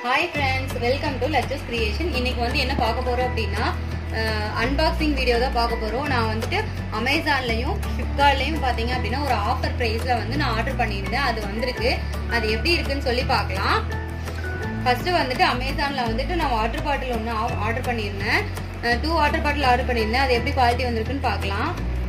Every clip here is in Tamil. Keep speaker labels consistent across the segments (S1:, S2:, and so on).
S1: ஹாய் ஃப்ரெண்ட்ஸ் வெல்கம் டு லட்சஸ் கிரியேஷன் இன்னைக்கு வந்து என்ன பார்க்க போறோம் அப்படின்னா அன்பாக்சிங் வீடியோ தான் பார்க்க போறோம் நான் வந்துட்டு அமேசான்லயும் ஃப்ளிப்கார்ட்லயும் பாத்தீங்க அப்படின்னா ஒரு ஆஃபர் பிரைஸ்ல வந்து நான் ஆர்டர் பண்ணியிருந்தேன் அது வந்திருக்கு அது எப்படி இருக்குன்னு சொல்லி பார்க்கலாம் ஃபர்ஸ்ட் வந்துட்டு அமேசான்ல வந்துட்டு நான் வாட்டர் பாட்டில் ஒன்று ஆர்டர் பண்ணியிருந்தேன் டூ வாட்டர் பாட்டில் ஆர்டர் பண்ணியிருந்தேன் அது எப்படி குவாலிட்டி வந்திருக்குன்னு பார்க்கலாம்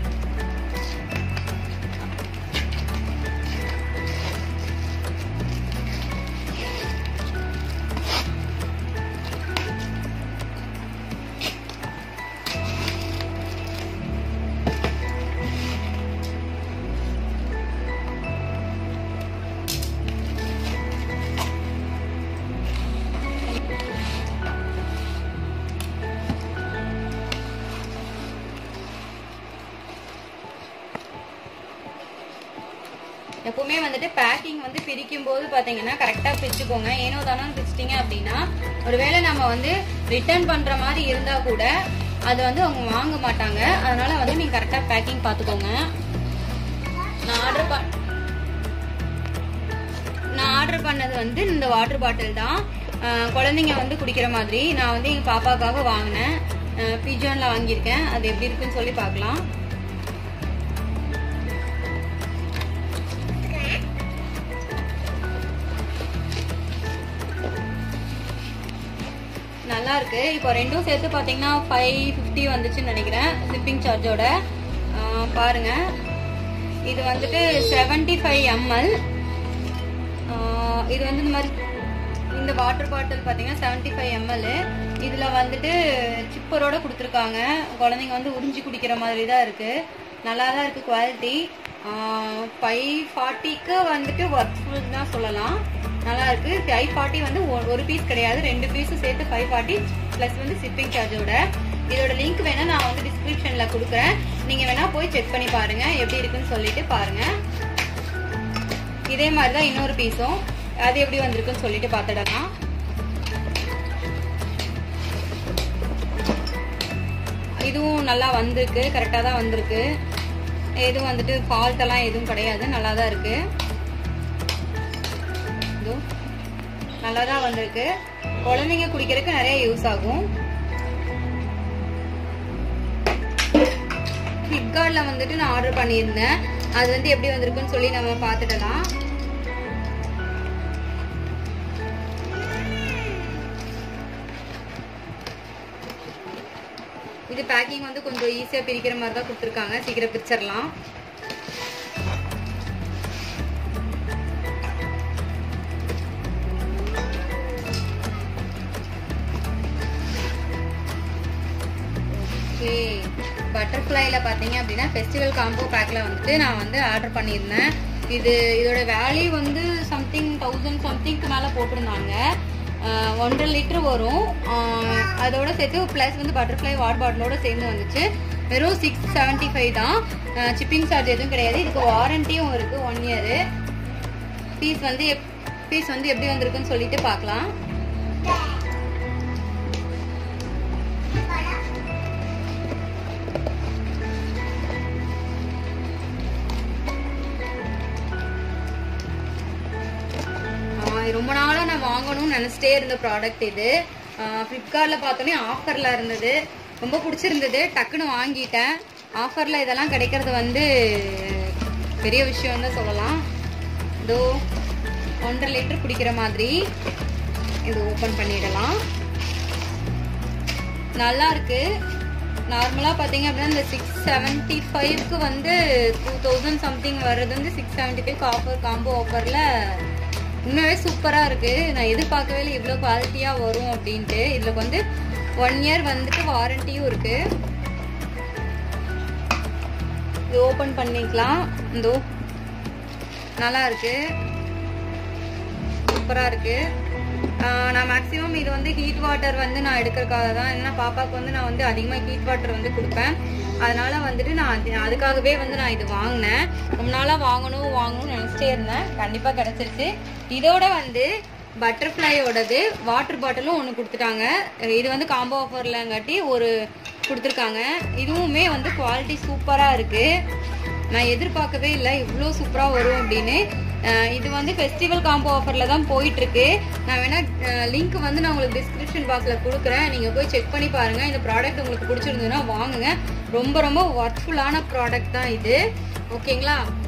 S1: எப்பவுமே வந்துட்டு பேக்கிங் வந்து பிரிக்கும் போது பாத்தீங்கன்னா கரெக்டா பிரிச்சுக்கோங்க ஏனோ தானோ பிரிச்சிட்டீங்க அப்படின்னா ஒருவேளை நம்ம வந்து ரிட்டர்ன் பண்ற மாதிரி இருந்தா கூட அது வந்து அவங்க வாங்க மாட்டாங்க அதனால வந்து நீங்க கரெக்டா பேக்கிங் பாத்துக்கோங்க நான் ஆர்டர் பண் நான் ஆர்டர் பண்ணது வந்து இந்த வாட்டர் பாட்டில் தான் அஹ் குழந்தைங்க வந்து குடிக்கிற மாதிரி நான் வந்து எங்க பாப்பாக்காக வாங்கினேன் பிஜான்ல வாங்கியிருக்கேன் அது எப்படி இருக்குன்னு சொல்லி பார்க்கலாம் நல்லா இருக்கு இப்போ ரெண்டும் சேர்த்து பாத்தீங்கன்னா ஃபைவ் ஃபிஃப்டி வந்துச்சுன்னு நினைக்கிறேன் ஷிப்பிங் சார்ஜோட பாருங்க இது வந்துட்டு செவன்டி ஃபைவ் எம்எல் இது வந்து இந்த மாதிரி இந்த வாட்டர் பாட்டில் பார்த்தீங்கன்னா செவன்டி ஃபைவ் எம்எல் இதில் வந்துட்டு சிப்பரோட கொடுத்துருக்காங்க குழந்தைங்க வந்து உறிஞ்சி குடிக்கிற மாதிரி தான் இருக்கு நல்லா தான் இருக்கு குவாலிட்டி ஃபைவ் ஃபார்ட்டிக்கு வந்துட்டு ஒர்க்ஃபுல் தான் சொல்லலாம் நல்லா இருக்கு ஃபைவ் ஃபார்ட்டி வந்து ஒ- ஒரு பீஸ் கிடையாது ரெண்டு பீஸும் சேர்த்து ஃபைவ் ஃபார்ட்டி ப்ளஸ் வந்து ஷிப்பிங் சார்ஜோட இதோட லிங்க் வேணா நான் வந்து டிஸ்கிரிப்ஷன்ல கொடுக்குறேன் நீங்க வேணா போய் செக் பண்ணி பாருங்க எப்படி இருக்குன்னு சொல்லிட்டு பாருங்க இதே மாதிரி தான் இன்னொரு பீஸும் அது எப்படி வந்திருக்குன்னு சொல்லிட்டு பார்த்துடலாம் இதுவும் நல்லா வந்திருக்கு கரெக்டாக தான் வந்திருக்கு எதுவும் வந்துட்டு ஃபால்ட் எல்லாம் எதுவும் கிடையாது நல்லா தான் இருக்கு இதோ நல்லா தான் வந்திருக்கு குழந்தைங்க குடிக்கிறதுக்கு நிறைய யூஸ் ஆகும் ஃப்ளிப்கார்ட்ல வந்துட்டு நான் ஆர்டர் பண்ணியிருந்தேன் அது வந்து எப்படி வந்திருக்குன்னு சொல்லி நம்ம பார்த்துடலாம் இது பேக்கிங் வந்து கொஞ்சம் ஈஸியா பிரிக்கிற மாதிரி தான் கொடுத்துருக்காங்க சீக்கிரம் பிரிச்சிடலாம் ஓகே பட்டர்ஃப்ளைல பார்த்தீங்க அப்படின்னா ஃபெஸ்டிவல் காம்போ பேக்ல வந்துட்டு நான் வந்து ஆர்டர் பண்ணியிருந்தேன் இது இதோட வேல்யூ வந்து சம்திங் தௌசண்ட் சம்திங்க்கு மேலே போட்டிருந்தாங்க ஆஹ் ஒன்றரை லிட்டர் வரும் ஆஹ் அதோட சேர்த்து ப்ளஸ் வந்து பட்டர்ஃப்ளை வாட் பாட்டிலோட சேர்ந்து வந்துச்சு வெறும் சிக்ஸ் செவன்ட்டி ஃபைவ் தான் சிப்பிங் சார்ஜ் எதுவும் கிடையாது இதுக்கு வாரண்டியும் இருக்கு ஒன் இயரு பீஸ் வந்து பீஸ் வந்து எப்படி வந்திருக்குன்னு சொல்லிட்டு பார்க்கலாம் ஆஹ் இது ரொம்ப நாளா நான் வாங்கணும்னு நினைச்சிட்டே இருந்த ப்ராடக்ட் இது ஃப்ளிப்கார்ட்ல பார்த்தோன்னே ஆஃபர்ல இருந்தது ரொம்ப பிடிச்சிருந்தது டக்குன்னு வாங்கிட்டேன் ஆஃபர்ல இதெல்லாம் கிடைக்கிறது வந்து பெரிய விஷயம் தான் சொல்லலாம் இதோ ஒன்றரை லிட்டர் குடிக்கிற மாதிரி இது ஓபன் பண்ணிடலாம் நல்லா இருக்கு நார்மலா பாத்தீங்க அப்படின்னா இந்த சிக்ஸ் செவன்டி ஃபைவ்க்கு வந்து டூ தௌசண்ட் சம்திங் வர்றது வந்து six seventy five offer combo ஆஃபர்ல உண்மையாவே சூப்பரா இருக்கு நான் எதிர்பார்க்கவே இல்லை இவ்வளோ குவாலிட்டியா வரும் அப்படின்ட்டு இதுல வந்து ஒன் இயர் வந்துட்டு வாரண்டியும் இருக்கு இது ஓபன் பண்ணிக்கலாம் இந்தோ நல்லா இருக்கு சூப்பரா இருக்கு ஆஹ் நான் மேக்ஸிமம் இது வந்து ஹீட் வாட்டர் வந்து நான் எடுக்கிறதுக்காக தான் ஏன்னா பாப்பாவுக்கு வந்து நான் வந்து அதிகமாக ஹீட் வாட்டர் வந்து கொடுப்பேன் அதனால வந்துட்டு நான் அது- அதுக்காகவே வந்து நான் இது வாங்கினேன் ரொம்ப நாளாக வாங்கணும் வாங்கணும்னு நினச்சிட்டே இருந்தேன் கண்டிப்பாக கிடச்சிருச்சு இதோட வந்து பட்டர்ஃப்ளையோடது வாட்டர் பாட்டிலும் ஒன்று கொடுத்துட்டாங்க இது வந்து காம்போ ஆஃபர்லங்காட்டி ஒரு கொடுத்துருக்காங்க இதுவுமே வந்து குவாலிட்டி சூப்பராக இருக்குது நான் எதிர்பார்க்கவே இல்லை இவ்வளோ சூப்பராக வரும் அப்படின்னு அஹ் இது வந்து ஃபெஸ்டிவல் காம்போ ஆஃபரில் தான் போயிட்டு இருக்கு நான் வேணா லிங்க் வந்து நான் உங்களுக்கு டிஸ்கிரிப்ஷன் பாக்ஸில் கொடுக்குறேன் நீங்கள் போய் செக் பண்ணி பாருங்க இந்த ப்ராடக்ட் உங்களுக்கு பிடிச்சிருந்ததுன்னா வாங்குங்க ரொம்ப ரொம்ப ஒர்த்ஃபுல்லான ப்ராடக்ட் தான் இது ஓகேங்களா